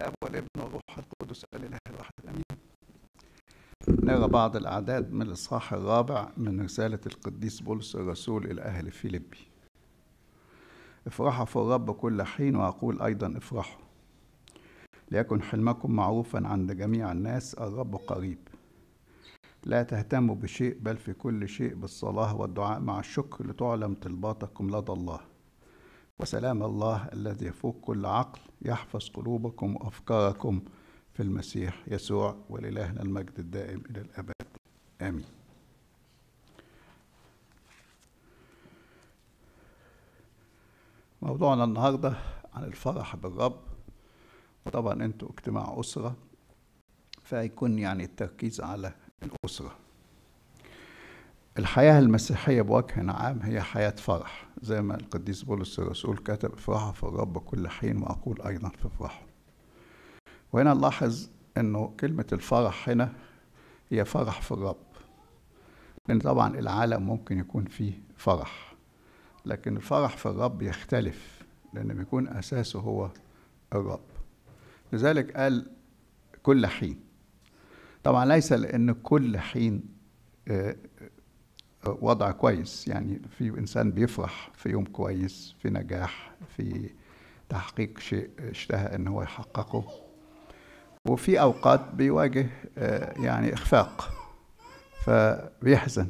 الاب والابن والروح القدس الاله الواحد امين نرى بعض الاعداد من الاصحاح الرابع من رساله القديس بولس الرسول الى اهل فيليبي افرحوا في الرب كل حين واقول ايضا افرحوا ليكن حلمكم معروفا عند جميع الناس الرب قريب لا تهتموا بشيء بل في كل شيء بالصلاه والدعاء مع الشكر لتعلم طلباتكم لدى الله وسلام الله الذي يفوق كل عقل يحفظ قلوبكم وافكاركم في المسيح يسوع ولالهنا المجد الدائم الى الابد امين موضوعنا النهارده عن الفرح بالرب وطبعا انتوا اجتماع اسره فيكون يعني التركيز على الاسره الحياة المسيحية بوجه عام هي حياة فرح زي ما القديس بولس الرسول كتب افرحوا في الرب كل حين وأقول أيضا في افرحوا وهنا نلاحظ أنه كلمة الفرح هنا هي فرح في الرب لأن طبعا العالم ممكن يكون فيه فرح لكن الفرح في الرب يختلف لأن بيكون أساسه هو الرب لذلك قال كل حين طبعا ليس لأن كل حين وضع كويس يعني في انسان بيفرح في يوم كويس في نجاح في تحقيق شيء اشتهى ان هو يحققه وفي اوقات بيواجه يعني اخفاق فبيحزن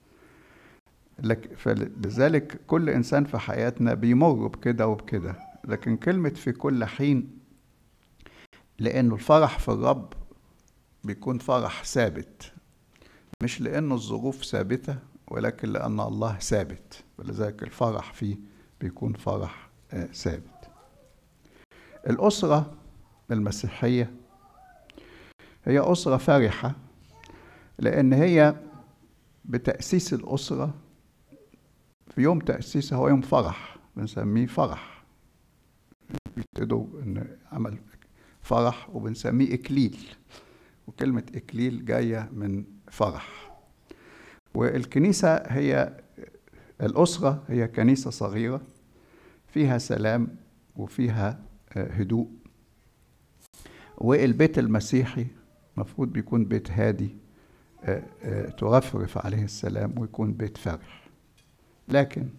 فلذلك كل انسان في حياتنا بيمر بكده وبكده لكن كلمه في كل حين لانه الفرح في الرب بيكون فرح ثابت مش لأنه الظروف ثابتة ولكن لأن الله ثابت ولذلك الفرح فيه بيكون فرح ثابت الأسرة المسيحية هي أسرة فرحة لأن هي بتأسيس الأسرة في يوم تأسيسها هو يوم فرح بنسميه فرح بيبتدوا إن عمل فرح وبنسميه إكليل وكلمة إكليل جاية من فرح والكنيسة هي الأسرة هي كنيسة صغيرة فيها سلام وفيها هدوء والبيت المسيحي مفروض بيكون بيت هادي ترفرف عليه السلام ويكون بيت فرح لكن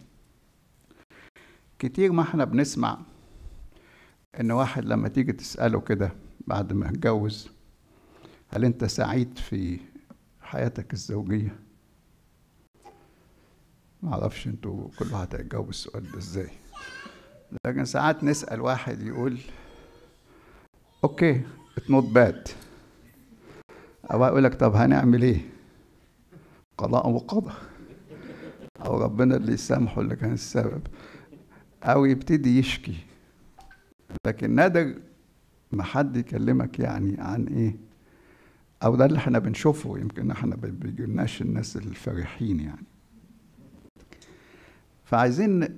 كتير ما احنا بنسمع ان واحد لما تيجي تسأله كده بعد ما اتجوز هل انت سعيد في حياتك الزوجية ما اعرفش انتوا كل واحد هيجاوب السؤال ده ازاي لكن ساعات نسأل واحد يقول اوكي ات نوت باد او اقول لك طب هنعمل ايه قضاء وقضى او ربنا اللي يسامحه اللي كان السبب او يبتدي يشكي لكن نادر ما حد يكلمك يعني عن ايه او ده اللي احنا بنشوفه يمكن احنا ما بيجيلناش الناس الفرحين يعني فعايزين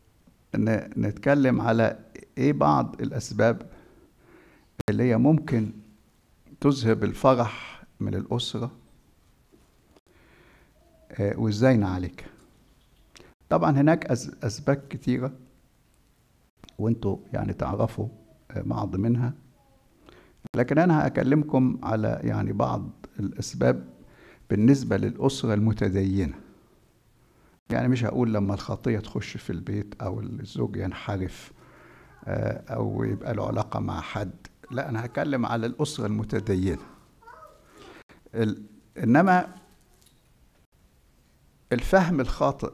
نتكلم على ايه بعض الاسباب اللي هي ممكن تذهب الفرح من الاسره وازاي نعالجها طبعا هناك اسباب كتيره وانتوا يعني تعرفوا بعض منها لكن أنا هكلمكم على يعني بعض الأسباب بالنسبة للأسرة المتدينة يعني مش هقول لما الخطية تخش في البيت أو الزوج ينحرف أو يبقى له علاقة مع حد لا أنا هتكلم على الأسرة المتدينة إنما الفهم الخاطئ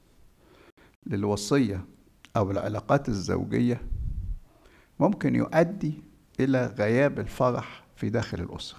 للوصية أو العلاقات الزوجية ممكن يؤدي إلى غياب الفرح في داخل الأسرة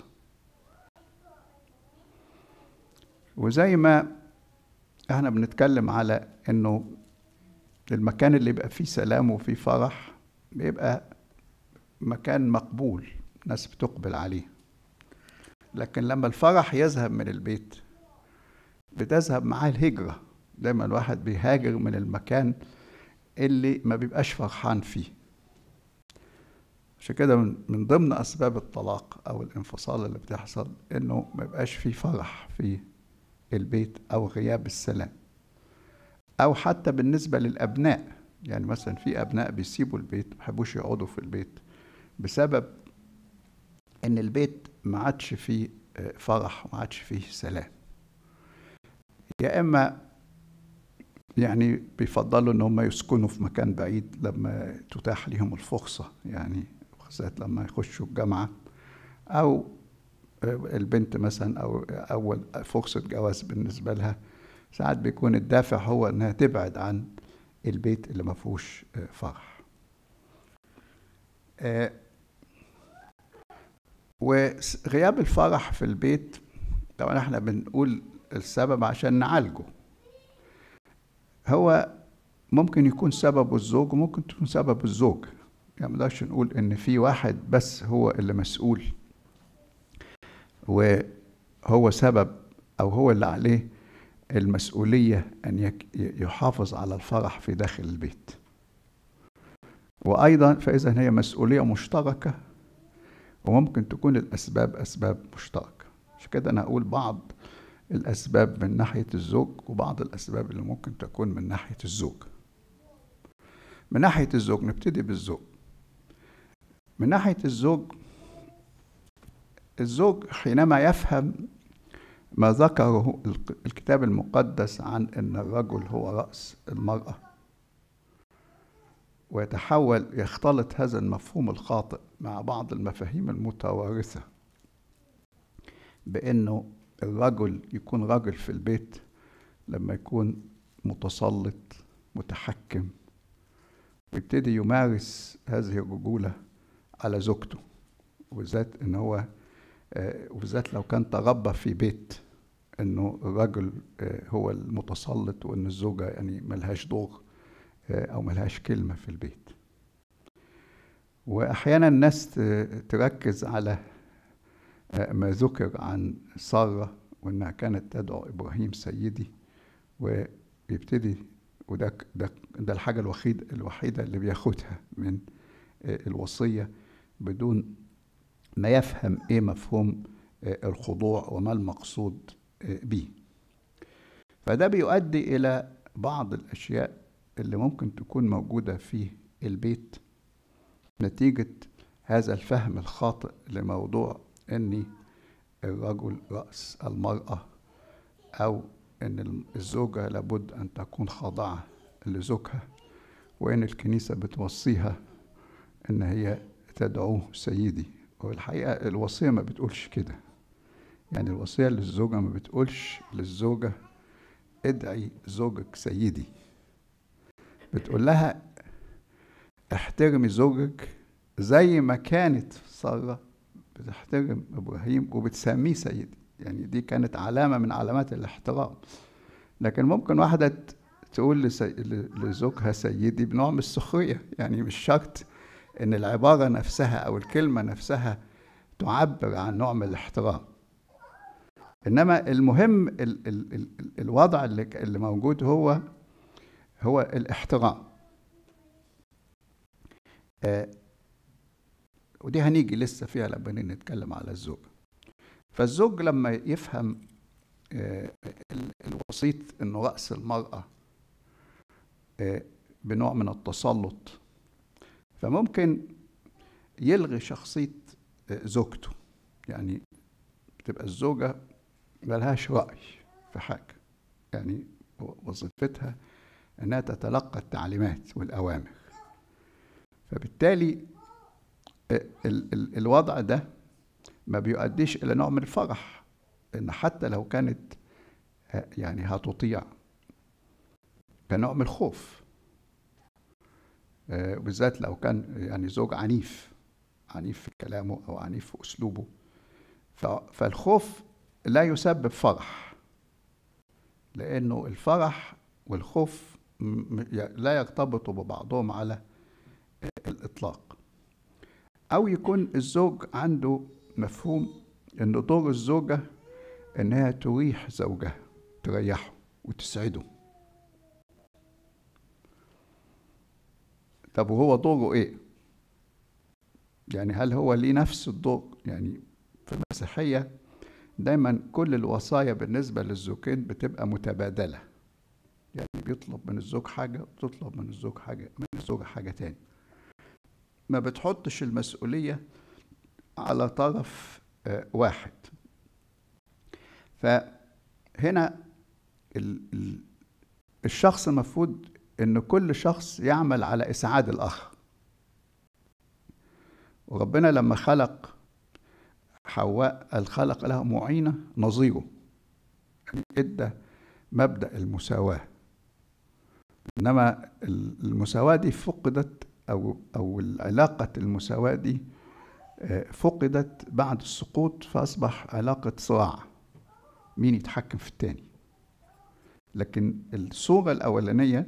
وزي ما احنا بنتكلم على انه المكان اللي يبقى فيه سلام وفيه فرح بيبقى مكان مقبول ناس بتقبل عليه لكن لما الفرح يذهب من البيت بتذهب معاه الهجرة دايما الواحد بيهاجر من المكان اللي ما بيبقاش فرحان فيه عشان كده من ضمن اسباب الطلاق او الانفصال اللي بتحصل انه ما يبقاش في فرح في البيت او غياب السلام او حتى بالنسبه للابناء يعني مثلا في ابناء بيسيبوا البيت ما يحبوش يقعدوا في البيت بسبب ان البيت ما عادش فيه فرح وما عادش فيه سلام يا اما يعني بيفضلوا ان هم يسكنوا في مكان بعيد لما تتاح لهم الفرصه يعني بالذات لما يخشوا الجامعه او البنت مثلا او اول فرصه جواز بالنسبه لها ساعات بيكون الدافع هو انها تبعد عن البيت اللي ما فيهوش فرح وغياب الفرح في البيت طبعا احنا بنقول السبب عشان نعالجه هو ممكن يكون سببه الزوج وممكن تكون سبب الزوج يعني ما نقدرش نقول ان في واحد بس هو اللي مسؤول وهو سبب او هو اللي عليه المسؤولية أن يحافظ على الفرح في داخل البيت وأيضا فإذا هي مسؤولية مشتركة وممكن تكون الأسباب أسباب مشتركة عشان كده أنا أقول بعض الأسباب من ناحية الزوج وبعض الأسباب اللي ممكن تكون من ناحية الزوج من ناحية الزوج نبتدي بالزوج من ناحية الزوج الزوج حينما يفهم ما ذكره الكتاب المقدس عن ان الرجل هو راس المراه ويتحول يختلط هذا المفهوم الخاطئ مع بعض المفاهيم المتوارثه بانه الرجل يكون رجل في البيت لما يكون متسلط متحكم ويبتدي يمارس هذه الرجوله على زوجته وبالذات ان هو وبالذات لو كان تربى في بيت انه الرجل هو المتسلط وان الزوجه يعني ملهاش دور او ملهاش كلمه في البيت واحيانا الناس تركز على ما ذكر عن ساره وانها كانت تدعو ابراهيم سيدي ويبتدي وده ده, ده الحاجه الوحيده الوحيده اللي بياخدها من الوصيه بدون ما يفهم ايه مفهوم الخضوع وما المقصود به فده بيؤدي الى بعض الاشياء اللي ممكن تكون موجوده في البيت نتيجه هذا الفهم الخاطئ لموضوع ان الرجل راس المراه او ان الزوجه لابد ان تكون خاضعه لزوجها وان الكنيسه بتوصيها ان هي تدعوه سيدي والحقيقة الوصية ما بتقولش كده يعني الوصية للزوجة ما بتقولش للزوجة ادعي زوجك سيدي بتقول لها احترمي زوجك زي ما كانت سارة بتحترم إبراهيم وبتسميه سيدي يعني دي كانت علامة من علامات الاحترام لكن ممكن واحدة تقول لسي... لزوجها سيدي بنوع من السخرية يعني مش شرط ان العباره نفسها او الكلمه نفسها تعبر عن نوع من الاحترام انما المهم ال ال ال الوضع اللي, اللي موجود هو هو الاحترام آه ودي هنيجي لسه فيها لما نتكلم على الزوج فالزوج لما يفهم آه الوسيط انه راس المراه آه بنوع من التسلط فممكن يلغي شخصية زوجته يعني بتبقى الزوجة ملهاش رأي في حاجة يعني وظيفتها انها تتلقى التعليمات والاوامر فبالتالي ال ال الوضع ده ما بيؤديش الى نوع من الفرح ان حتى لو كانت يعني هتطيع كنوع من الخوف بالذات لو كان يعني زوج عنيف عنيف في كلامه او عنيف في اسلوبه فالخوف لا يسبب فرح لانه الفرح والخوف لا يرتبطوا ببعضهم على الاطلاق او يكون الزوج عنده مفهوم ان دور الزوجه انها تريح زوجها تريحه وتسعده طب وهو دوره ايه يعني هل هو ليه نفس الدور يعني في المسيحيه دايما كل الوصايا بالنسبه للزوجين بتبقى متبادله يعني بيطلب من الزوج حاجه وتطلب من الزوج حاجه من الزوجه حاجه تاني ما بتحطش المسؤوليه على طرف آه، واحد فهنا الشخص المفروض ان كل شخص يعمل على اسعاد الاخر وربنا لما خلق حواء الخلق لها معينه نظيره يعني ادى مبدا المساواه انما المساواه دي فقدت او او علاقه المساواه دي آه، فقدت بعد السقوط فاصبح علاقه صراع مين يتحكم في التاني لكن الصوره الاولانيه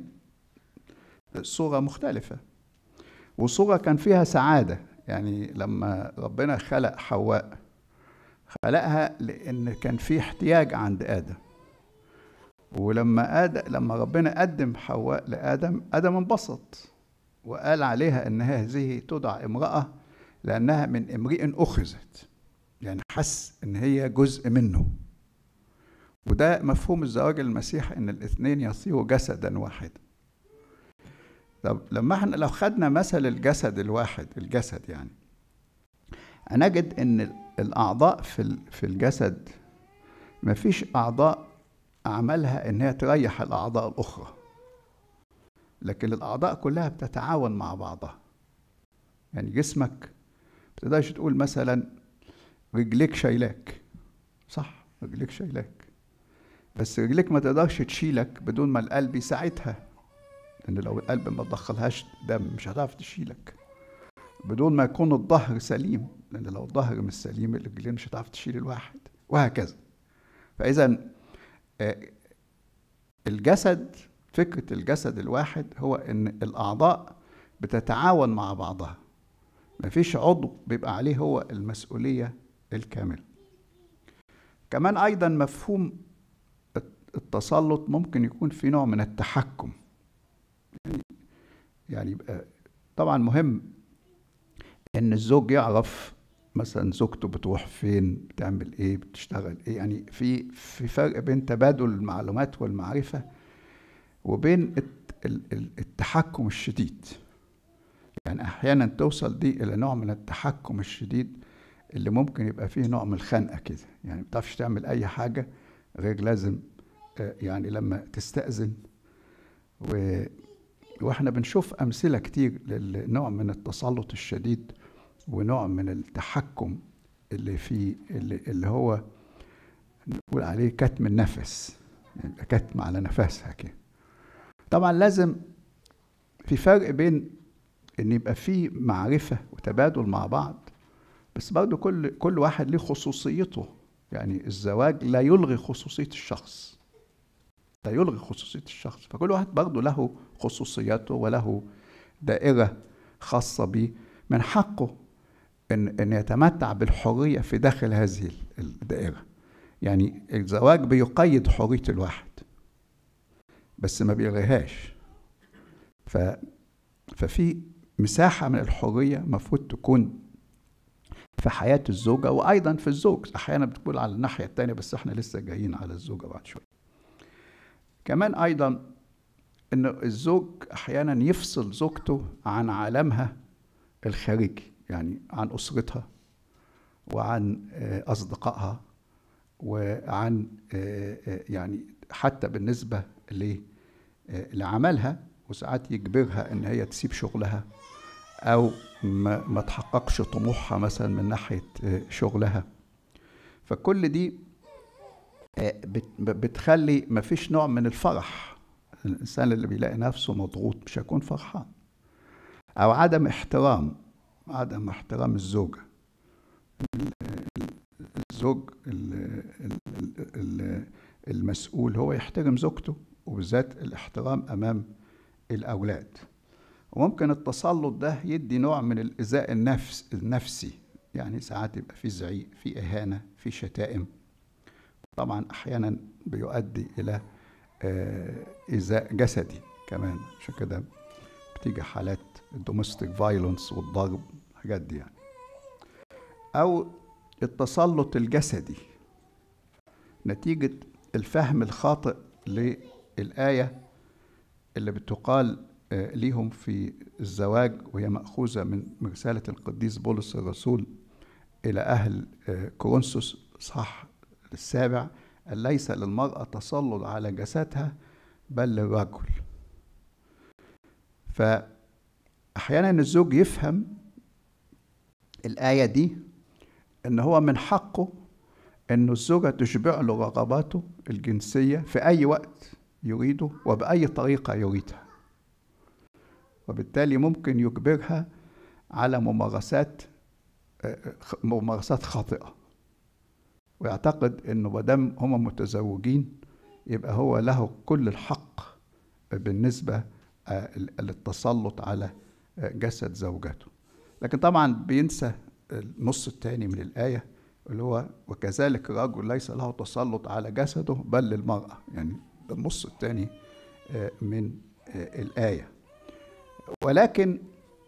صوره مختلفه وصوره كان فيها سعاده يعني لما ربنا خلق حواء خلقها لان كان في احتياج عند ادم ولما آدم لما ربنا قدم حواء لآدم آدم انبسط وقال عليها إن هذه تدعى امرأة لأنها من امرئ أخذت يعني حس إن هي جزء منه وده مفهوم الزواج المسيحي إن الاثنين يصيروا جسدا واحدا طب لما احنا لو خدنا مثل الجسد الواحد الجسد يعني هنجد ان الاعضاء في في الجسد مفيش اعضاء عملها ان هي تريح الاعضاء الاخرى لكن الاعضاء كلها بتتعاون مع بعضها يعني جسمك بتقدرش تقول مثلا رجليك شايلاك صح رجليك شايلاك بس رجليك ما تقدرش تشيلك بدون ما القلب يساعدها لان لو القلب ما تدخلهاش دم مش هتعرف تشيلك بدون ما يكون الظهر سليم لان لو الظهر مش سليم الرجلين مش هتعرف تشيل الواحد وهكذا فاذا آه، الجسد فكرة الجسد الواحد هو إن الأعضاء بتتعاون مع بعضها مفيش عضو بيبقى عليه هو المسؤولية الكاملة كمان أيضا مفهوم التسلط ممكن يكون في نوع من التحكم يعني يعني يبقى طبعا مهم ان الزوج يعرف مثلا زوجته بتروح فين بتعمل ايه بتشتغل ايه يعني في في فرق بين تبادل المعلومات والمعرفه وبين التحكم الشديد يعني احيانا توصل دي الى نوع من التحكم الشديد اللي ممكن يبقى فيه نوع من الخنقه كده يعني ما بتعرفش تعمل اي حاجه غير لازم آه، يعني لما تستأذن و واحنا بنشوف امثله كتير للنوع من التسلط الشديد ونوع من التحكم اللي فيه اللي, اللي هو نقول عليه كتم النفس يعني كتم على نفسها كده طبعا لازم في فرق بين ان يبقى في معرفه وتبادل مع بعض بس برضه كل كل واحد له خصوصيته يعني الزواج لا يلغي خصوصيه الشخص لا يلغي خصوصيه الشخص فكل واحد برضه له خصوصياته وله دائره خاصه به من حقه ان ان يتمتع بالحريه في داخل هذه الدائره يعني الزواج بيقيد حريه الواحد بس ما بيلغيهاش ف ففي مساحه من الحريه المفروض تكون في حياه الزوجه وايضا في الزوج احيانا بتقول على الناحيه الثانيه بس احنا لسه جايين على الزوجه بعد شويه كمان ايضا ان الزوج احيانا يفصل زوجته عن عالمها الخارجي يعني عن أسرتها وعن آه، أصدقائها وعن آه، آه، يعني حتى بالنسبة لعملها وساعات يجبرها ان هي تسيب شغلها او ما, ما تحققش طموحها مثلا من ناحيه شغلها فكل دي بتخلي ما فيش نوع من الفرح الانسان اللي بيلاقي نفسه مضغوط مش هيكون فرحان او عدم احترام عدم احترام الزوجة الزوج المسؤول هو يحترم زوجته وبالذات الاحترام أمام الأولاد وممكن التسلط ده يدي نوع من الإيذاء النفس النفسي يعني ساعات يبقى في زعيق في إهانة في شتائم طبعا أحيانا بيؤدي إلى آه، إيذاء جسدي كمان عشان كده بتيجي حالات الدومستيك فايلنس والضرب الحاجات دي يعني او التسلط الجسدي نتيجة الفهم الخاطئ للآية اللي بتقال آه، ليهم في الزواج وهي مأخوذة من رسالة القديس بولس الرسول إلى أهل آه، كورنثوس صح السابع ليس للمرأة تسلط على جسدها بل للرجل فأحيانا الزوج يفهم الآية دي إن هو من حقه إنه الزوجة تشبع له رغباته الجنسية في أي وقت يريده وبأي طريقة يريدها وبالتالي ممكن يجبرها على ممارسات ممارسات خاطئة ويعتقد انه ما دام هما متزوجين يبقى هو له كل الحق بالنسبة للتسلط على جسد زوجته لكن طبعا بينسى النص الثاني من الآية اللي هو وكذلك الرجل ليس له تسلط على جسده بل للمرأة يعني النص الثاني من الآية ولكن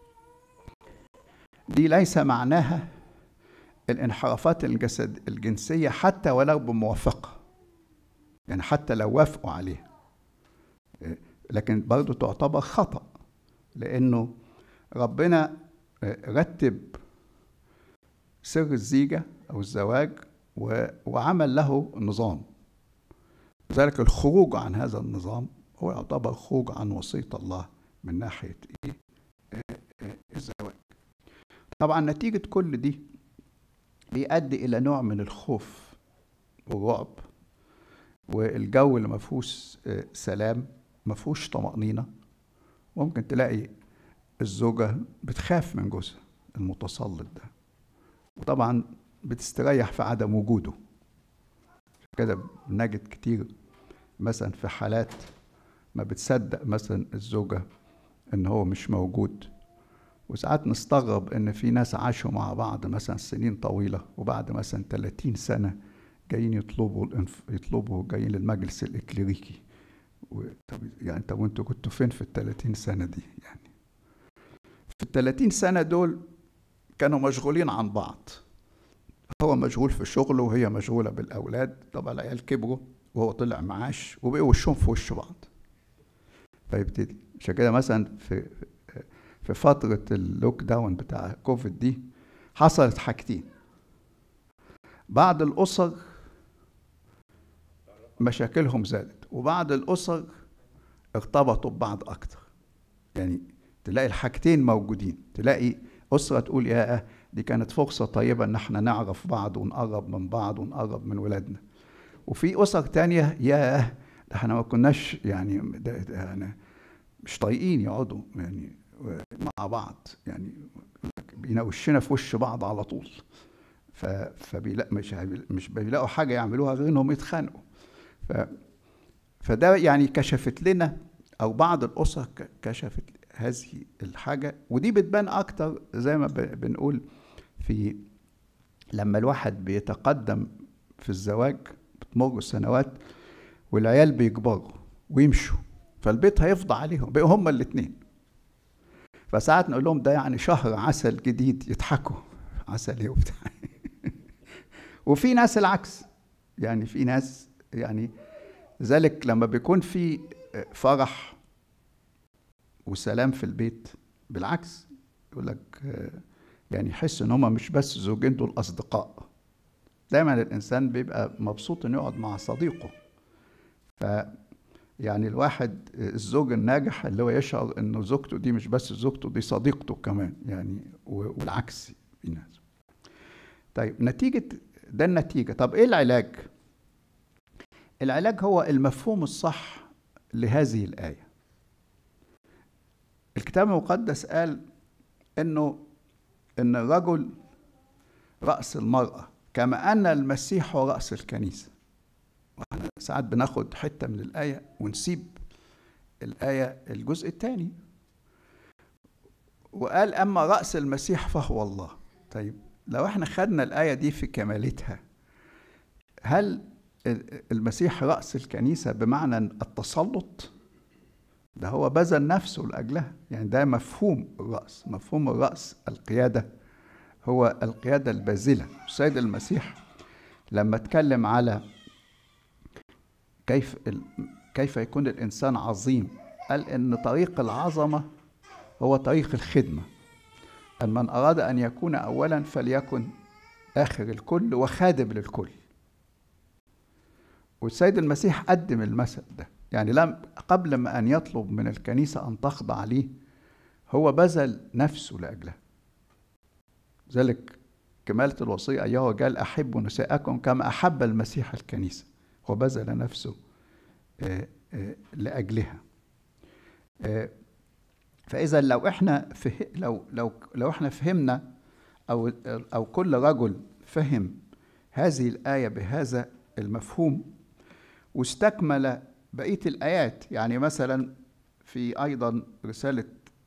دي ليس معناها الانحرافات الجسد الجنسية حتى ولو بموافقة يعني حتى لو وافقوا عليها لكن برضو تعتبر خطأ لأنه ربنا رتب سر الزيجة أو الزواج وعمل له نظام لذلك الخروج عن هذا النظام هو يعتبر خروج عن وصية الله من ناحية إيه الزواج طبعا نتيجة كل دي بيؤدي إلى نوع من الخوف والرعب والجو اللي مفهوش سلام مفهوش طمأنينة ممكن تلاقي الزوجة بتخاف من جوزها المتسلط ده وطبعا بتستريح في عدم وجوده كده بنجد كتير مثلا في حالات ما بتصدق مثلا الزوجة ان هو مش موجود وساعات نستغرب ان في ناس عاشوا مع بعض مثلا سنين طويلة وبعد مثلا 30 سنة جايين يطلبوا الانف... يطلبوا جايين للمجلس الاكليريكي و... طب يعني طب وانتوا كنتوا فين في ال 30 سنة دي يعني في ال 30 سنة دول كانوا مشغولين عن بعض هو مشغول في شغله وهي مشغولة بالأولاد طبعا العيال كبروا وهو طلع معاش وبقوا وشهم في وش بعض فيبتدي عشان كده مثلا في في فترة اللوك داون بتاع كوفيد دي حصلت حاجتين بعض الأسر مشاكلهم زادت وبعض الأسر ارتبطوا ببعض أكتر يعني تلاقي الحاجتين موجودين تلاقي أسرة تقول يا دي كانت فرصة طيبة إن احنا نعرف بعض ونقرب من بعض ونقرب من ولادنا وفي أسر تانية يا ده احنا ما كناش يعني ده ده يعني مش طايقين يقعدوا يعني مع بعض يعني بينا وشنا في وش بعض على طول ف فبيلاقوا مش مش بيلاقوا حاجه يعملوها غير انهم يتخانقوا ف فده يعني كشفت لنا او بعض الاسر كشفت هذه الحاجه ودي بتبان اكتر زي ما بنقول في لما الواحد بيتقدم في الزواج بتمر السنوات والعيال بيكبروا ويمشوا فالبيت هيفضى عليهم بقوا هما الاثنين فساعات نقول لهم ده يعني شهر عسل جديد يضحكوا عسل ايه وبتاع وفي ناس العكس يعني في ناس يعني ذلك لما بيكون في فرح وسلام في البيت بالعكس يقول لك يعني يحس ان هما مش بس زوجين دول اصدقاء دايما الانسان بيبقى مبسوط انه يقعد مع صديقه ف يعني الواحد الزوج الناجح اللي هو يشعر انه زوجته دي مش بس زوجته دي صديقته كمان يعني والعكس في ناس طيب نتيجة ده النتيجة طب ايه العلاج العلاج هو المفهوم الصح لهذه الآية الكتاب المقدس قال انه ان الرجل رأس المرأة كما ان المسيح هو رأس الكنيسة واحنا ساعات بناخد حته من الايه ونسيب الايه الجزء الثاني وقال اما راس المسيح فهو الله طيب لو احنا خدنا الايه دي في كمالتها هل المسيح راس الكنيسه بمعنى التسلط ده هو بذل نفسه لاجلها يعني ده مفهوم الراس مفهوم الراس القياده هو القياده الباذله السيد المسيح لما اتكلم على كيف كيف يكون الانسان عظيم قال ان طريق العظمه هو طريق الخدمه ان من اراد ان يكون اولا فليكن آخر الكل وخادم للكل والسيد المسيح قدم المثل ده يعني لم قبل ما أن يطلب من الكنيسة أن تخضع ليه هو بذل نفسه لأجلها ذلك كمالة الوصية أيها قال أحبوا نساءكم كما أحب المسيح الكنيسة وبذل نفسه آه، آه، لأجلها آه، فإذا لو إحنا فه... لو لو لو إحنا فهمنا أو أو كل رجل فهم هذه الآية بهذا المفهوم واستكمل بقية الآيات يعني مثلا في أيضا رسالة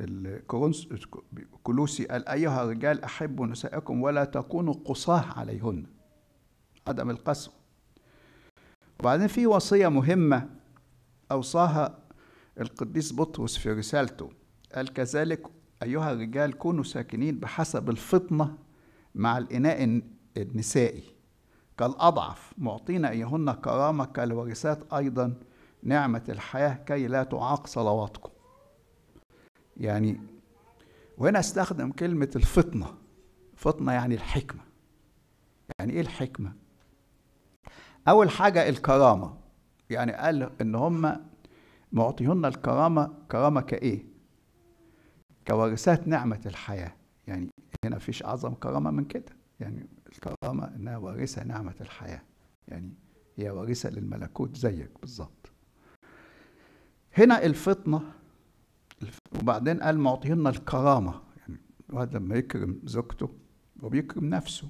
كولوسي قال أيها الرجال أحبوا نسائكم ولا تكونوا قصاه عليهن عدم القسوة وبعدين في وصية مهمة أوصاها القديس بطرس في رسالته قال كذلك أيها الرجال كونوا ساكنين بحسب الفطنة مع الإناء النسائي كالأضعف معطين أيهن كرامة كالورثات أيضا نعمة الحياة كي لا تعاق صلواتكم يعني وهنا استخدم كلمة الفطنة فطنة يعني الحكمة يعني ايه الحكمة أول حاجة الكرامة يعني قال إن هم معطيهن الكرامة كرامة كإيه كوارثات نعمة الحياة يعني هنا فيش أعظم كرامة من كده يعني الكرامة إنها وارثة نعمة الحياة يعني هي وارثة للملكوت زيك بالظبط هنا الفطنة وبعدين قال معطيهن الكرامة يعني الواحد لما يكرم زوجته وبيكرم نفسه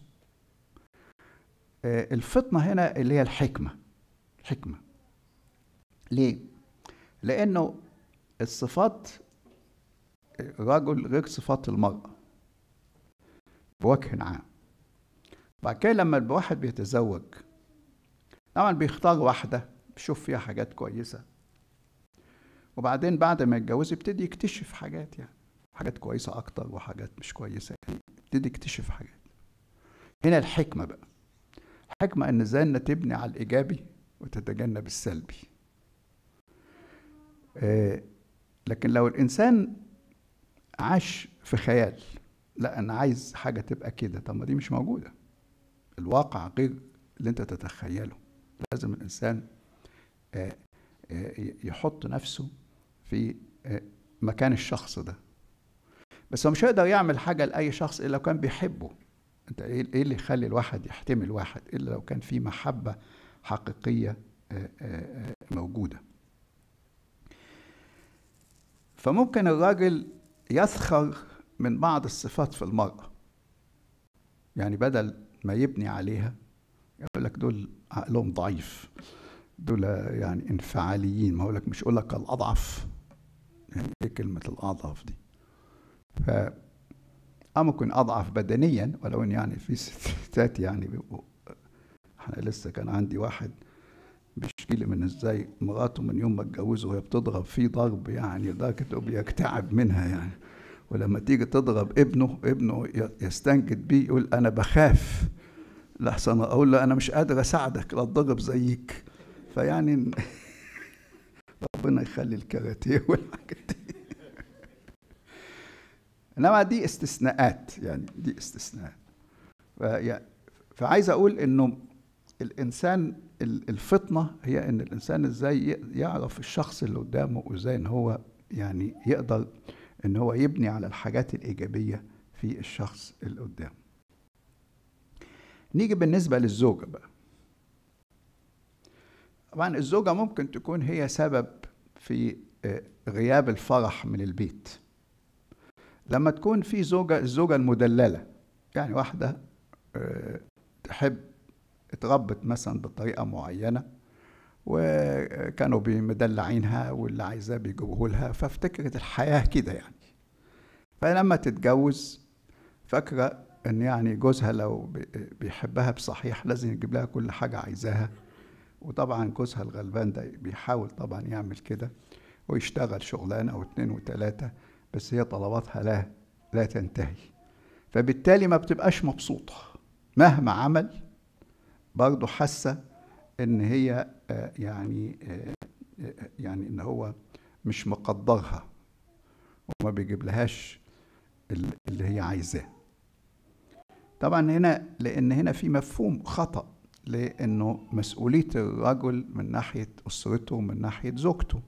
آه، الفطنة هنا اللي هي الحكمة الحكمة ليه؟ لأنه الصفات الرجل غير صفات المرأة بوجه عام بعد كده لما الواحد بيتزوج طبعا بيختار واحدة بيشوف فيها حاجات كويسة وبعدين بعد ما يتجوز يبتدي يكتشف حاجات يعني حاجات كويسة أكتر وحاجات مش كويسة يعني يبتدي يكتشف حاجات هنا الحكمة بقى الحكمة إن إزاي إن تبني على الإيجابي وتتجنب السلبي آه لكن لو الإنسان عاش في خيال لا أنا عايز حاجة تبقى كده طب ما دي مش موجودة الواقع غير اللي أنت تتخيله لازم الإنسان آه آه يحط نفسه في آه، مكان الشخص ده بس هو مش هيقدر يعمل حاجة لأي شخص إلا لو كان بيحبه أنت إيه, إيه اللي يخلي الواحد يحتمل واحد إلا لو كان في محبة حقيقية آه، آه، موجودة فممكن الراجل يسخر من بعض الصفات في المرأة يعني بدل ما يبني عليها يقول لك دول عقلهم ضعيف دول يعني انفعاليين ما هو لك مش يقول لك الأضعف يعني ايه كلمة الأضعف دي ف أه ممكن أضعف بدنيا ولو إن يعني في ستات يعني بيبقوا احنا لسه كان عندي واحد بيشكي لي من ازاي مراته من يوم ما اتجوزوا وهي بتضرب فيه ضرب يعني لدرجة انه بيكتعب منها يعني ولما تيجي تضرب ابنه ابنه يستنجد بيه يقول انا بخاف لحسن اقول له انا مش قادر اساعدك لا تضرب زيك فيعني ربنا يخلي الكاراتيه والحاجات دي انما دي استثناءات يعني دي استثناءات فعايز اقول انه الانسان الفطنه هي ان الانسان ازاي يعرف الشخص اللي قدامه وازاي ان هو يعني يقدر ان هو يبني على الحاجات الايجابيه في الشخص اللي قدامه نيجي بالنسبه للزوجه بقى طبعا الزوجة ممكن تكون هي سبب في آه، غياب الفرح من البيت لما تكون في زوجة الزوجة المدللة يعني واحدة آه، تحب اتربت مثلا بطريقة معينة وكانوا مدلعينها واللي عايزاه بيجيبوه لها فافتكرت الحياة كده يعني فلما تتجوز فاكرة ان يعني جوزها لو بيحبها بصحيح لازم يجيب لها كل حاجة عايزاها وطبعا جوزها الغلبان ده بيحاول طبعا يعمل كده ويشتغل شغلانة أو اتنين وتلاتة بس هي طلباتها لا لا تنتهي فبالتالي ما بتبقاش مبسوطة مهما عمل برضه حاسة إن هي آه، يعني آه، يعني إن هو مش مقدرها وما بيجيب لهاش اللي هي عايزاه طبعا هنا لان هنا في مفهوم خطا لانه مسؤوليه الرجل من ناحيه اسرته ومن ناحيه زوجته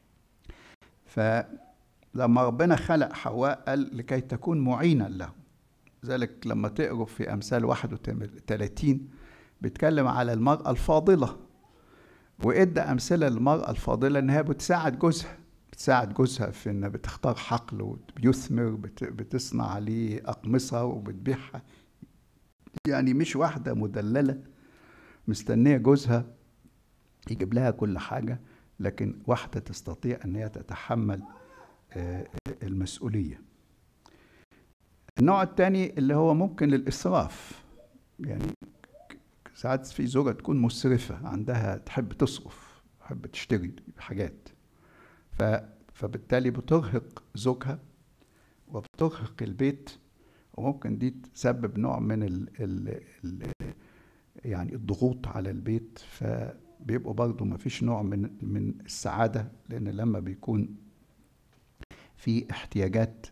فلما ربنا خلق حواء قال لكي تكون معينا له ذلك لما تقروا في امثال 31 بيتكلم على المراه الفاضله وادى امثله للمراه الفاضله انها بتساعد جوزها بتساعد جوزها في انها بتختار حقل وبيثمر بتصنع عليه اقمصه وبتبيعها يعني مش واحده مدلله مستنيه جوزها يجيب لها كل حاجه لكن واحده تستطيع ان هي تتحمل المسؤوليه النوع الثاني اللي هو ممكن الاسراف يعني ساعات في زوجة تكون مسرفة عندها تحب تصرف تحب تشتري حاجات ف... فبالتالي بترهق زوجها وبترهق البيت وممكن دي تسبب نوع من ال... ال... ال... يعني الضغوط على البيت فبيبقوا برضه ما فيش نوع من من السعادة لأن لما بيكون في احتياجات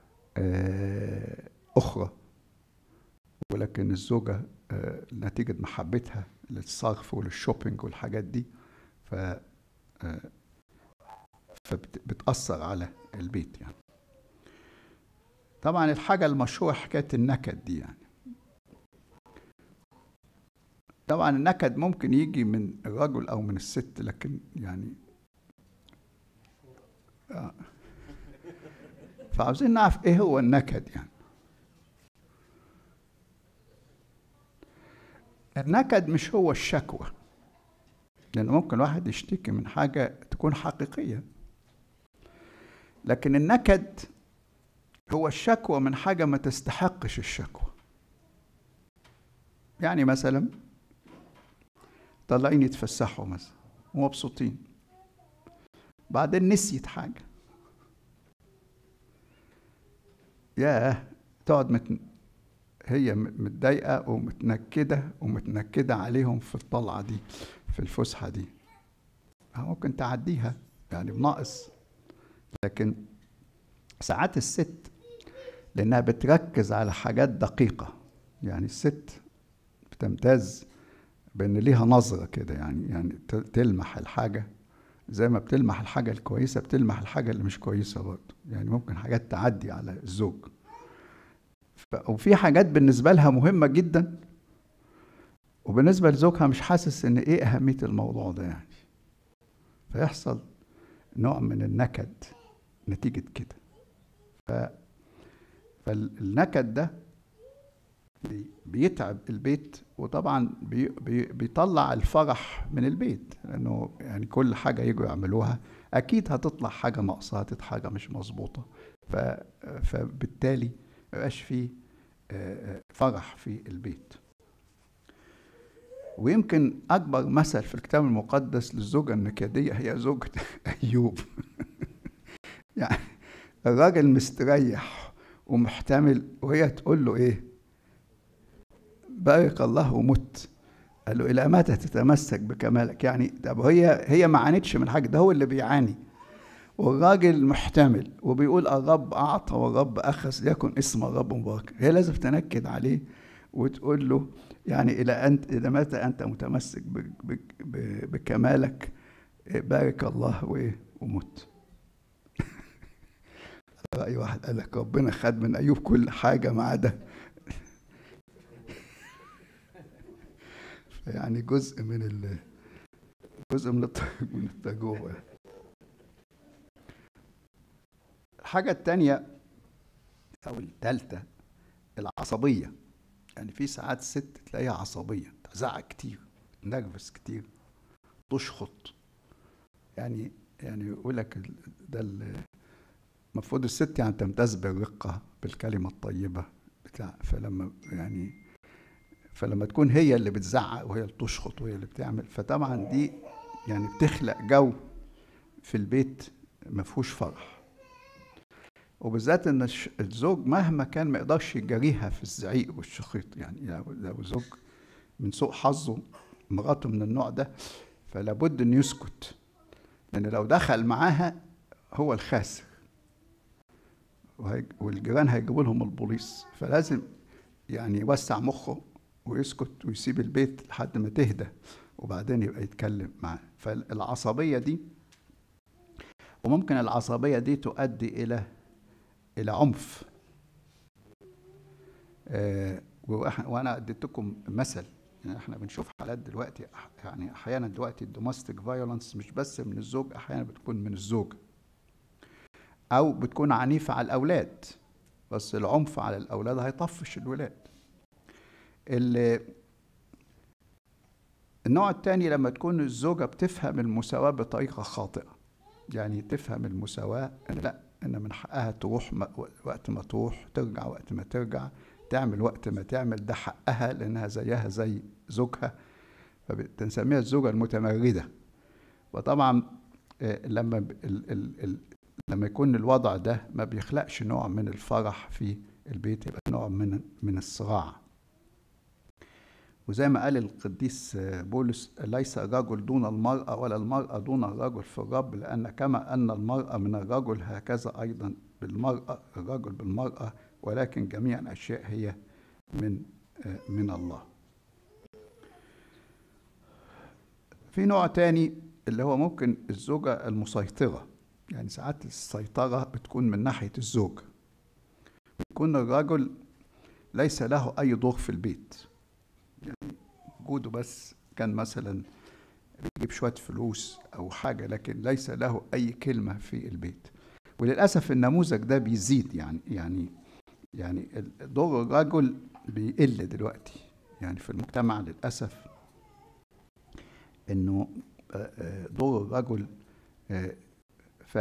أخرى ولكن الزوجة نتيجة محبتها للصرف وللشوبينج والحاجات دي ف فبتأثر على البيت يعني طبعا الحاجة المشهورة حكاية النكد دي يعني طبعا النكد ممكن يجي من الرجل أو من الست لكن يعني آه. فعاوزين نعرف ايه هو النكد يعني النكد مش هو الشكوى لأن ممكن واحد يشتكي من حاجة تكون حقيقية لكن النكد هو الشكوى من حاجة ما تستحقش الشكوى يعني مثلا طالعين يتفسحوا مثلا ومبسوطين بعدين نسيت حاجة ياه تقعد مت... هي متضايقة ومتنكدة ومتنكدة عليهم في الطلعة دي في الفسحة دي ممكن تعديها يعني بناقص لكن ساعات الست لأنها بتركز على حاجات دقيقة يعني الست بتمتاز بأن ليها نظرة كده يعني يعني تلمح الحاجة زي ما بتلمح الحاجة الكويسة بتلمح الحاجة اللي مش كويسة برضه يعني ممكن حاجات تعدي على الزوج وفي حاجات بالنسبة لها مهمة جدا وبالنسبة لزوجها مش حاسس ان ايه اهمية الموضوع ده يعني فيحصل نوع من النكد نتيجة كده ف... فالنكد ده بيتعب البيت وطبعا بي... بي... بيطلع الفرح من البيت لانه يعني كل حاجة يجوا يعملوها اكيد هتطلع حاجة ناقصة هتطلع حاجة مش مظبوطة ف... فبالتالي ميبقاش فيه فرح في البيت ويمكن أكبر مثل في الكتاب المقدس للزوجة النكدية هي زوجة أيوب يعني الراجل مستريح ومحتمل وهي تقول له إيه بارك الله ومت قال له إلى متى تتمسك بكمالك يعني طب هي هي ما عانتش من حاجة ده هو اللي بيعاني والراجل محتمل وبيقول الرب أعطى والرب أخذ ليكن اسم الرب مبارك هي لازم تنكد عليه وتقول له يعني إلى أنت إلى متى أنت متمسك بكمالك بارك الله ومت رأي واحد قال لك ربنا خد من أيوب كل حاجة ما عدا يعني جزء من ال جزء من من التجربة الحاجة التانية أو التالتة العصبية يعني في ساعات ست تلاقيها عصبية تزعق كتير تنرفز كتير تشخط يعني يعني يقول لك ده المفروض الست يعني تمتاز بالرقة بالكلمة الطيبة بتاع فلما يعني فلما تكون هي اللي بتزعق وهي اللي بتشخط وهي اللي بتعمل فطبعا دي يعني بتخلق جو في البيت ما فيهوش فرح وبالذات ان الزوج مهما كان ما يقدرش يجاريها في الزعيق والشخيط يعني لو زوج من سوء حظه مراته من النوع ده فلا بد انه يسكت لان لو دخل معاها هو الخاسر والجيران هيجيبوا لهم البوليس فلازم يعني يوسع مخه ويسكت ويسيب البيت لحد ما تهدى وبعدين يبقى يتكلم معاه فالعصبية دي وممكن العصبية دي تؤدي إلى إلى عنف آه وأنا اديتكم مثل يعني احنا بنشوف حالات دلوقتي يعني احيانا دلوقتي الدوماستيك فايولنس مش بس من الزوج احيانا بتكون من الزوج او بتكون عنيفه على الاولاد بس العنف على الاولاد هيطفش الولاد النوع الثاني لما تكون الزوجة بتفهم المساواة بطريقة خاطئة يعني تفهم المساواة إن لا إن من حقها تروح وقت ما تروح ترجع وقت ما ترجع تعمل وقت ما تعمل ده حقها لأنها زيها زي زوجها فبنسميها الزوجة المتمردة وطبعا آه، لما ال ال ال لما يكون الوضع ده ما بيخلقش نوع من الفرح في البيت يبقى نوع من من الصراع وزي ما قال القديس بولس ليس الرجل دون المرأة ولا المرأة دون الرجل في الرب لأن كما أن المرأة من الرجل هكذا أيضا بالمرأة الرجل بالمرأة ولكن جميع الأشياء هي من من الله في نوع تاني اللي هو ممكن الزوجة المسيطرة يعني ساعات السيطرة بتكون من ناحية الزوج بيكون الرجل ليس له أي دور في البيت يعني وجوده بس كان مثلا بيجيب شوية فلوس أو حاجة لكن ليس له أي كلمة في البيت وللأسف النموذج ده بيزيد يعني يعني يعني دور الرجل بيقل دلوقتي يعني في المجتمع للأسف إنه آه، آه، دور الرجل آه، ف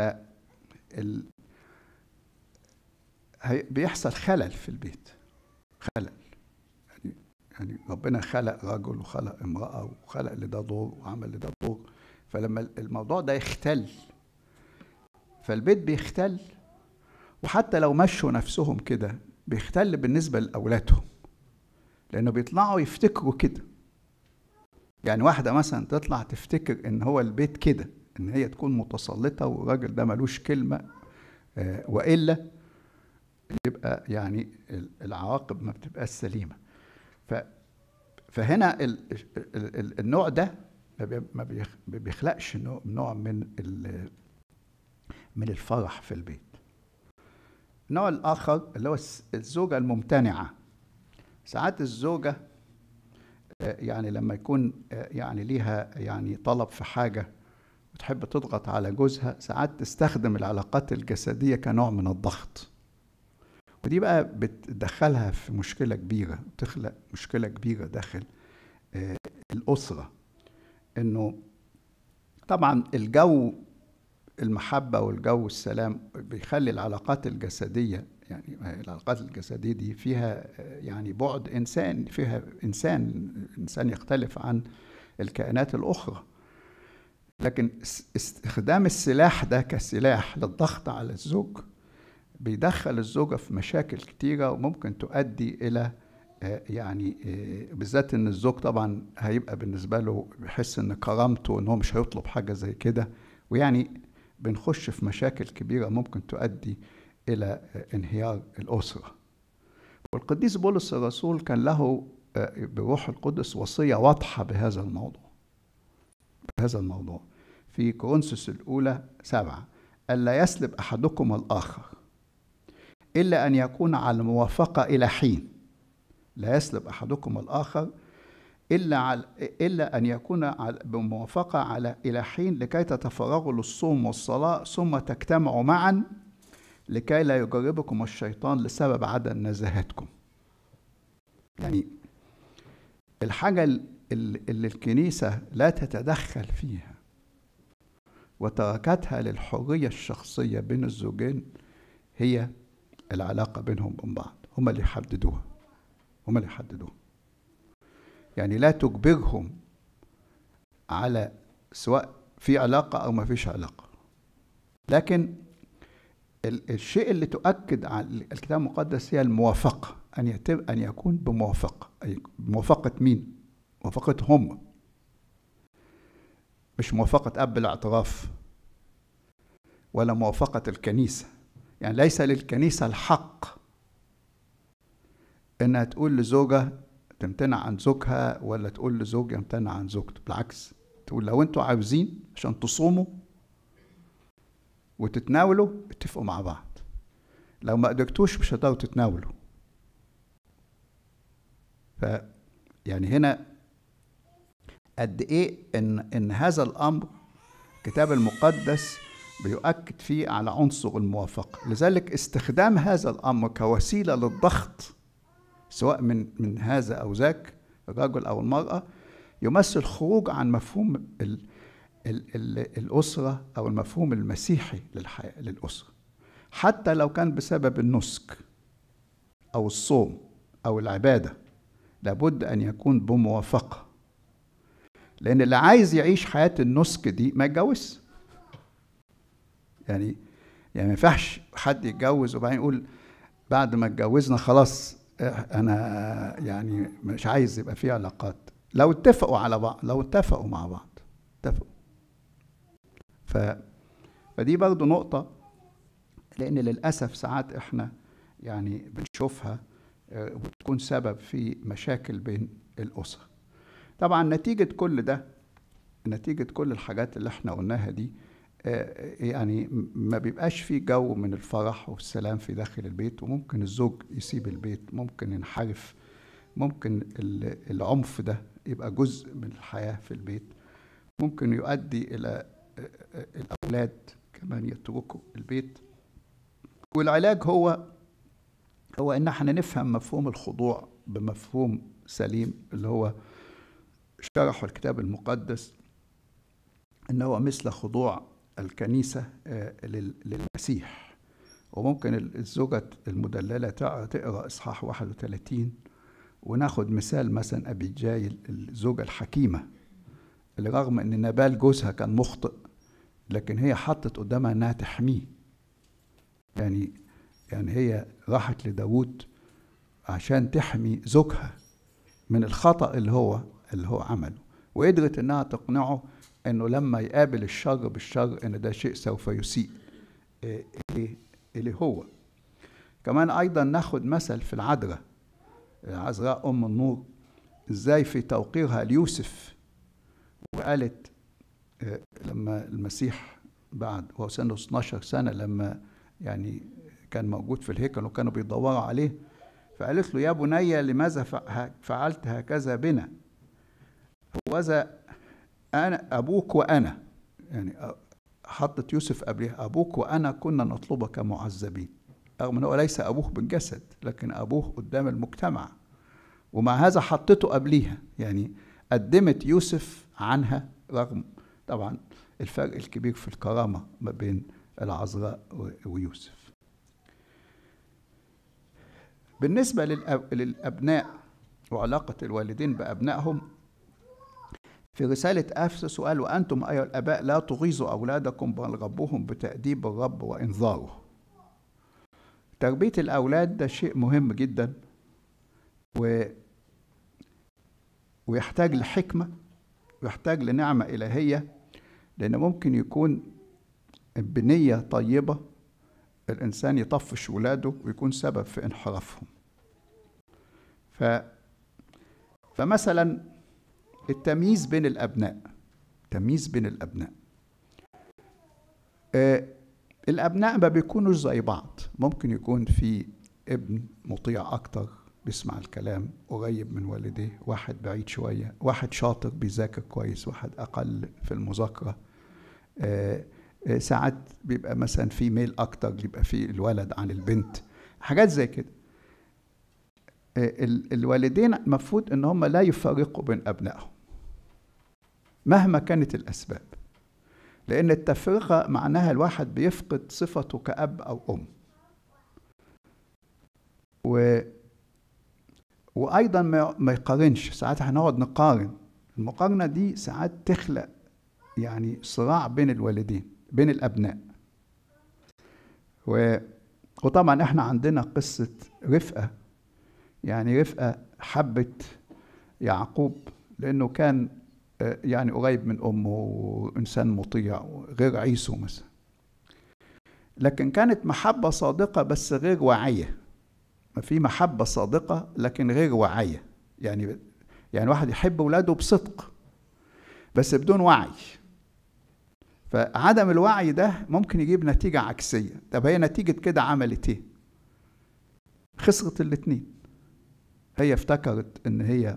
بيحصل خلل في البيت خلل يعني يعني ربنا خلق رجل وخلق امرأة وخلق لده دور وعمل لده دور فلما الموضوع ده يختل فالبيت بيختل وحتى لو مشوا نفسهم كده بيختل بالنسبة لأولادهم لأنه بيطلعوا يفتكروا كده يعني واحدة مثلا تطلع تفتكر إن هو البيت كده إن هي تكون متسلطة والراجل ده ملوش كلمة آه، وإلا يبقى يعني العواقب ما بتبقاش سليمة ف فهنا النوع ده ما بيخلقش نوع من من الفرح في البيت النوع الآخر اللي هو الزوجة الممتنعة ساعات الزوجة آه، يعني لما يكون آه، يعني ليها يعني طلب في حاجة وتحب تضغط على جوزها ساعات تستخدم العلاقات الجسدية كنوع من الضغط ودي بقى بتدخلها في مشكلة كبيرة بتخلق مشكلة كبيرة داخل آه، الأسرة إنه طبعا الجو المحبة والجو السلام بيخلي العلاقات الجسدية يعني العلاقات الجسدية دي فيها يعني بعد إنسان فيها إنسان إنسان يختلف عن الكائنات الأخرى لكن استخدام السلاح ده كسلاح للضغط على الزوج بيدخل الزوجة في مشاكل كتيرة وممكن تؤدي إلى يعني بالذات ان الزوج طبعا هيبقى بالنسبه له بيحس ان كرامته ان هو مش هيطلب حاجه زي كده ويعني بنخش في مشاكل كبيرة ممكن تؤدي إلى انهيار الأسرة والقديس بولس الرسول كان له آه، بروح القدس وصية واضحة بهذا الموضوع بهذا الموضوع في كورنثوس الأولى سبعة ألا يسلب أحدكم الآخر إلا أن يكون على الموافقة إلى حين لا يسلب أحدكم الآخر إلا على إلا أن يكون بموافقة على إلى حين لكي تتفرغوا للصوم والصلاة ثم تجتمعوا معا لكي لا يجربكم الشيطان لسبب عدم نزاهتكم. يعني الحاجة اللي الكنيسة لا تتدخل فيها وتركتها للحرية الشخصية بين الزوجين هي العلاقة بينهم وبين بعض، هم اللي يحددوها. هم اللي يحددوها. يعني لا تجبرهم على سواء في علاقة أو ما فيش علاقة لكن الشيء اللي تؤكد على الكتاب المقدس هي الموافقة أن يتم أن يكون بموافقة أي بموافقة مين؟ موافقة هم مش موافقة أب الاعتراف ولا موافقة الكنيسة يعني ليس للكنيسة الحق انها تقول لزوجة تمتنع عن زوجها ولا تقول لزوج يمتنع عن زوجته بالعكس تقول لو انتوا عاوزين عشان تصوموا وتتناولوا اتفقوا مع بعض لو ما قدرتوش مش هتقدروا تتناولوا ف يعني هنا قد ايه ان ان هذا الامر الكتاب المقدس بيؤكد فيه على عنصر الموافقه لذلك استخدام هذا الامر كوسيله للضغط سواء من من هذا او ذاك الرجل او المراه يمثل خروج عن مفهوم ال ال ال الاسره او المفهوم المسيحي للحياه للاسره حتى لو كان بسبب النسك او الصوم او العباده لابد ان يكون بموافقه لان اللي عايز يعيش حياه النسك دي ما يتجوزش يعني يعني ما ينفعش حد يتجوز وبعدين يقول بعد ما اتجوزنا خلاص انا يعني مش عايز يبقى في علاقات لو اتفقوا على بعض لو اتفقوا مع بعض اتفقوا ف فدي برضو نقطة لأن للأسف ساعات احنا يعني بنشوفها وتكون سبب في مشاكل بين الأسر طبعا نتيجة كل ده نتيجة كل الحاجات اللي احنا قلناها دي يعني ما بيبقاش في جو من الفرح والسلام في داخل البيت وممكن الزوج يسيب البيت ممكن ينحرف ممكن العنف ده يبقى جزء من الحياة في البيت ممكن يؤدي إلى الأولاد كمان يتركوا البيت والعلاج هو هو إن احنا نفهم مفهوم الخضوع بمفهوم سليم اللي هو شرحه الكتاب المقدس إن هو مثل خضوع الكنيسة للمسيح وممكن الزوجة المدللة تقرأ إصحاح 31 وناخد مثال مثلا أبي جاي الزوجة الحكيمة اللي رغم إن نبال جوزها كان مخطئ لكن هي حطت قدامها إنها تحميه يعني يعني هي راحت لداود عشان تحمي زوجها من الخطأ اللي هو اللي هو عمله وقدرت إنها تقنعه انه لما يقابل الشر بالشر ان ده شيء سوف يسيء اليه اليه هو كمان ايضا ناخد مثل في العذراء عذراء ام النور ازاي في توقيرها ليوسف وقالت لما المسيح بعد وهو سنه 12 سنه لما يعني كان موجود في الهيكل وكانوا بيدوروا عليه فقالت له يا بني لماذا فعلت هكذا بنا وذا أنا أبوك وأنا يعني حطت يوسف قبلها أبوك وأنا كنا نطلبك معذبين رغم أنه ليس أبوه بالجسد لكن أبوه قدام المجتمع ومع هذا حطته قبليها يعني قدمت يوسف عنها رغم طبعا الفرق الكبير في الكرامة ما بين العذراء ويوسف بالنسبة للأبناء وعلاقة الوالدين بأبنائهم في رسالة أفسس قال وأنتم أيها الآباء لا تغيظوا أولادكم بل ربوهم بتأديب الرب وإنذاره تربية الأولاد ده شيء مهم جدا و ويحتاج لحكمة ويحتاج لنعمة إلهية لأن ممكن يكون بنية طيبة الإنسان يطفش ولاده ويكون سبب في انحرافهم ف فمثلا التمييز بين الأبناء تمييز بين الأبناء آه الأبناء ما بيكونوش زي بعض ممكن يكون في ابن مطيع أكتر بيسمع الكلام قريب من والديه واحد بعيد شوية واحد شاطر بيذاكر كويس واحد أقل في المذاكرة آه آه ساعات بيبقى مثلا في ميل أكتر بيبقى في الولد عن البنت حاجات زي كده الوالدين المفروض ان هم لا يفرقوا بين ابنائهم مهما كانت الاسباب لان التفرقه معناها الواحد بيفقد صفته كاب او ام و وايضا ما يقارنش ساعات هنقعد نقارن المقارنه دي ساعات تخلق يعني صراع بين الوالدين بين الابناء و وطبعا احنا عندنا قصه رفقه يعني رفقه حبت يعقوب لانه كان يعني قريب من امه وانسان مطيع غير عيسو مثلا لكن كانت محبه صادقه بس غير واعيه في محبة صادقة لكن غير واعية يعني يعني واحد يحب ولاده بصدق بس بدون وعي فعدم الوعي ده ممكن يجيب نتيجة عكسية طب هي نتيجة كده عملت ايه خسرت الاتنين هي افتكرت ان هي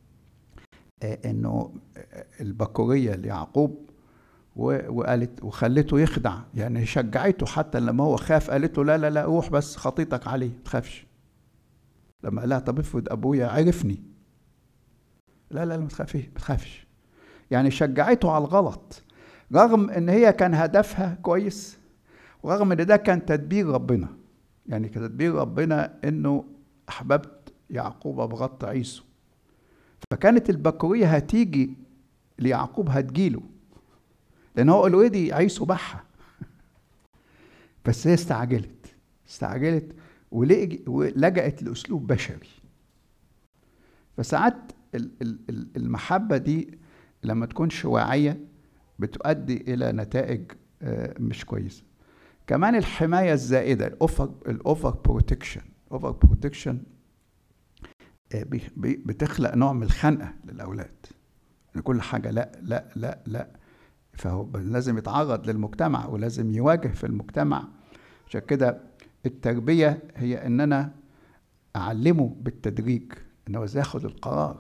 انه البكورية ليعقوب وقالت وخلته يخدع يعني شجعته حتى لما هو خاف قالت له لا لا لا روح بس خطيتك عليه ما تخافش لما قال لها طب افرض ابويا عرفني لا لا لا ما تخافيش ما تخافش يعني شجعته على الغلط رغم ان هي كان هدفها كويس ورغم ان ده كان تدبير ربنا يعني كتدبير ربنا انه احببت يعقوب بغط عيسو فكانت البكوريه هتيجي ليعقوب هتجيله لان هو اوريدي عيسو بحها بس هي استعجلت استعجلت ولجأت لاسلوب بشري فساعات المحبه دي لما تكونش واعيه بتؤدي الى نتائج مش كويسه كمان الحمايه الزائده الاوفر الاوفر بروتكشن اوفر بروتكشن بتخلق نوع من الخنقه للاولاد كل حاجه لا لا لا لا فهو لازم يتعرض للمجتمع ولازم يواجه في المجتمع عشان كده التربيه هي ان انا اعلمه بالتدريج ان هو ازاي ياخد القرار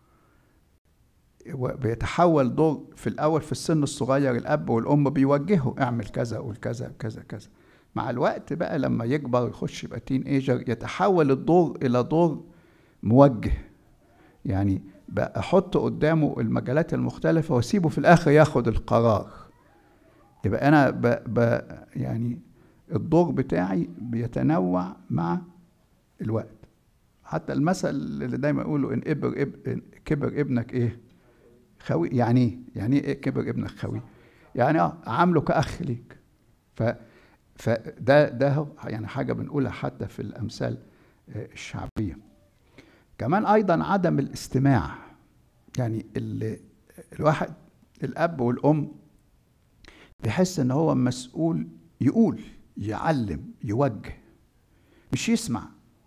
بيتحول دور في الاول في السن الصغير الاب والام بيوجهوا اعمل كذا قول كذا كذا كذا مع الوقت بقى لما يكبر يخش يبقى تين ايجر يتحول الدور الى دور موجه يعني بقى احط قدامه المجالات المختلفه واسيبه في الاخر ياخد القرار يبقى انا ب ب يعني الدور بتاعي بيتنوع مع الوقت حتى المثل اللي دايما يقولوا ان ابر اب إن كبر ابنك ايه خوي يعني ايه يعني ايه كبر ابنك خوي يعني اه عامله كاخ ليك ف فده ده يعني حاجه بنقولها حتى في الامثال الشعبيه كمان ايضا عدم الاستماع يعني اللي الواحد الاب والام بيحس ان هو مسؤول يقول يعلم يوجه مش يسمع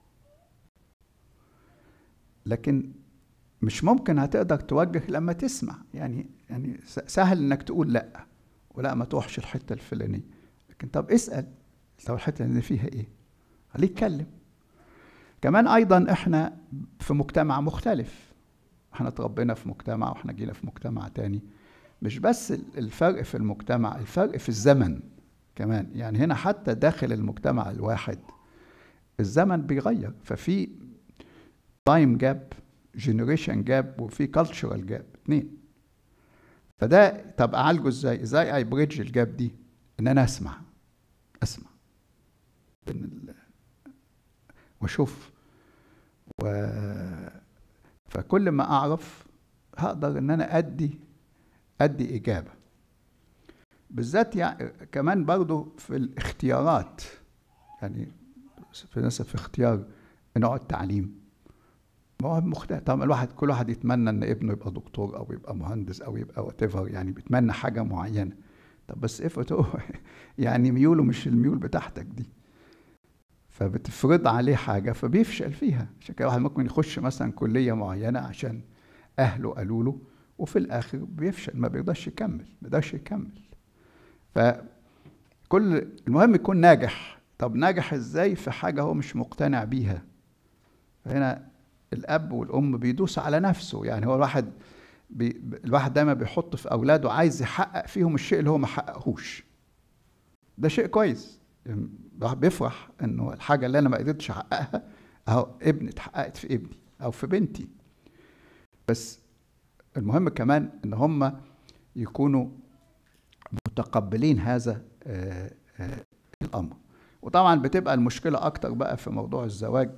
لكن مش ممكن هتقدر توجه لما تسمع يعني يعني سهل انك تقول لا ولا ما تروحش الحته الفلانيه لكن طب اسال لو الحته اللي فيها ايه خليه يتكلم كمان ايضا احنا في مجتمع مختلف احنا اتربينا في مجتمع واحنا جينا في مجتمع تاني مش بس الفرق في المجتمع الفرق في الزمن كمان يعني هنا حتى داخل المجتمع الواحد الزمن بيغير ففي تايم جاب جنريشن جاب وفي كالتشرال جاب اتنين فده طب اعالجه ازاي ازاي اي بريدج الجاب دي ان انا اسمع اسمع واشوف و فكل ما اعرف هقدر ان انا ادي ادي اجابه بالذات يعني كمان برضو في الاختيارات يعني في ناس في اختيار نوع التعليم مواهب مختلفة طبعا الواحد كل واحد يتمنى ان ابنه يبقى دكتور او يبقى مهندس او يبقى وات يعني بيتمنى حاجه معينه طب بس افرض هو يعني ميوله مش الميول بتاعتك دي فبتفرض عليه حاجه فبيفشل فيها عشان كده واحد ممكن يخش مثلا كليه معينه عشان اهله قالوا له وفي الاخر بيفشل ما بيقدرش يكمل ما بيقدرش يكمل فكل المهم يكون ناجح طب ناجح ازاي في حاجه هو مش مقتنع بيها فهنا الاب والام بيدوس على نفسه يعني هو الواحد بي الواحد دايما بيحط في اولاده عايز يحقق فيهم الشيء اللي هو ما حققهوش ده شيء كويس يعني الواحد بيفرح انه الحاجه اللي انا ما قدرتش احققها اهو ابني اتحققت في ابني او في بنتي بس المهم كمان ان هم يكونوا متقبلين هذا الامر وطبعا بتبقى المشكله اكتر بقى في موضوع الزواج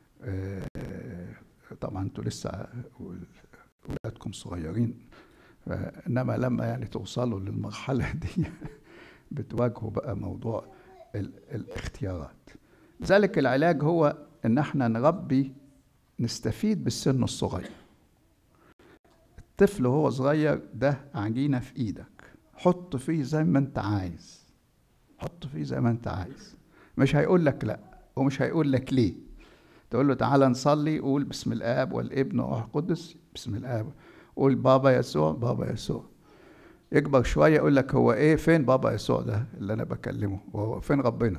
طبعا انتوا لسه ولادكم صغيرين انما لما يعني توصلوا للمرحله دي بتواجهوا بقى موضوع الاختيارات لذلك العلاج هو ان احنا نربي نستفيد بالسن الصغير الطفل وهو صغير ده عجينه في ايدك حط فيه زي ما انت عايز حط فيه زي ما انت عايز مش هيقول لك لا ومش هيقول لك ليه تقول له تعالى نصلي قول بسم الاب والابن والروح القدس بسم الاب قول بابا يسوع بابا يسوع يكبر شويه يقول لك هو ايه فين بابا يسوع ده اللي انا بكلمه وهو فين ربنا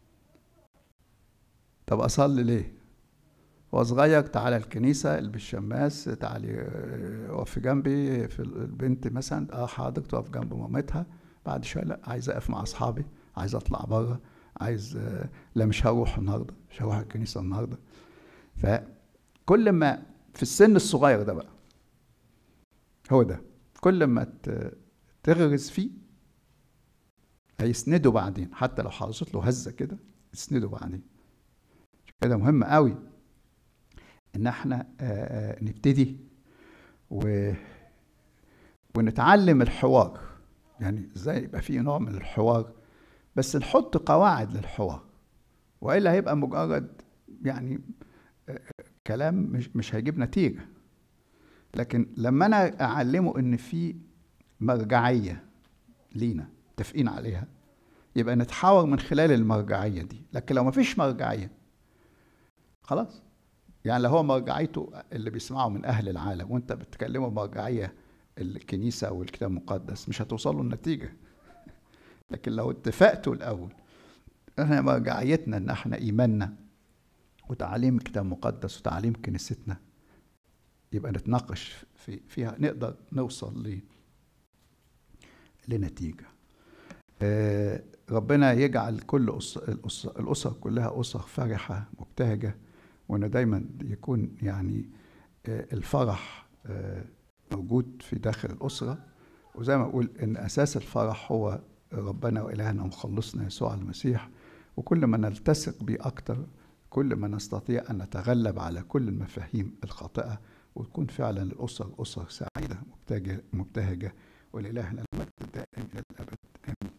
طب اصلي ليه هو صغير تعالى الكنيسه البس شماس تعالي آه، اقف جنبي في البنت مثلا اه حاضر تقف جنب مامتها بعد شويه لا عايز اقف مع اصحابي عايز اطلع بره عايز آه، لا مش هروح النهارده مش هروح الكنيسه النهارده فكل ما في السن الصغير ده بقى هو ده كل ما تغرز فيه هيسنده بعدين حتى لو حصلت له هزه كده يسنده بعدين كده مهم قوي ان احنا نبتدي و ونتعلم الحوار يعني ازاي يبقى في نوع من الحوار بس نحط قواعد للحوار والا هيبقى مجرد يعني كلام مش مش هيجيب نتيجه لكن لما انا اعلمه ان في مرجعيه لينا متفقين عليها يبقى نتحاور من خلال المرجعيه دي لكن لو ما فيش مرجعيه خلاص يعني لو هو مرجعيته اللي بيسمعه من اهل العالم وانت بتكلمه مرجعيه الكنيسه والكتاب المقدس مش هتوصلوا النتيجه لكن لو اتفقتوا الاول احنا مرجعيتنا ان احنا ايماننا وتعليم الكتاب المقدس وتعليم كنيستنا يبقى نتناقش في فيها نقدر نوصل ل لنتيجه آه، ربنا يجعل كل الأسر, الأسر كلها أسر فرحة مبتهجة وأن دايما يكون يعني آه، الفرح آه، موجود في داخل الأسرة وزي ما أقول إن أساس الفرح هو ربنا وإلهنا ومخلصنا يسوع المسيح وكل ما نلتصق به أكتر كل ما نستطيع أن نتغلب على كل المفاهيم الخاطئة وتكون فعلا الأسر أسر سعيدة مبتهجة, مبتهجة ولإلهنا المجد الدائم إلى الأبد آمين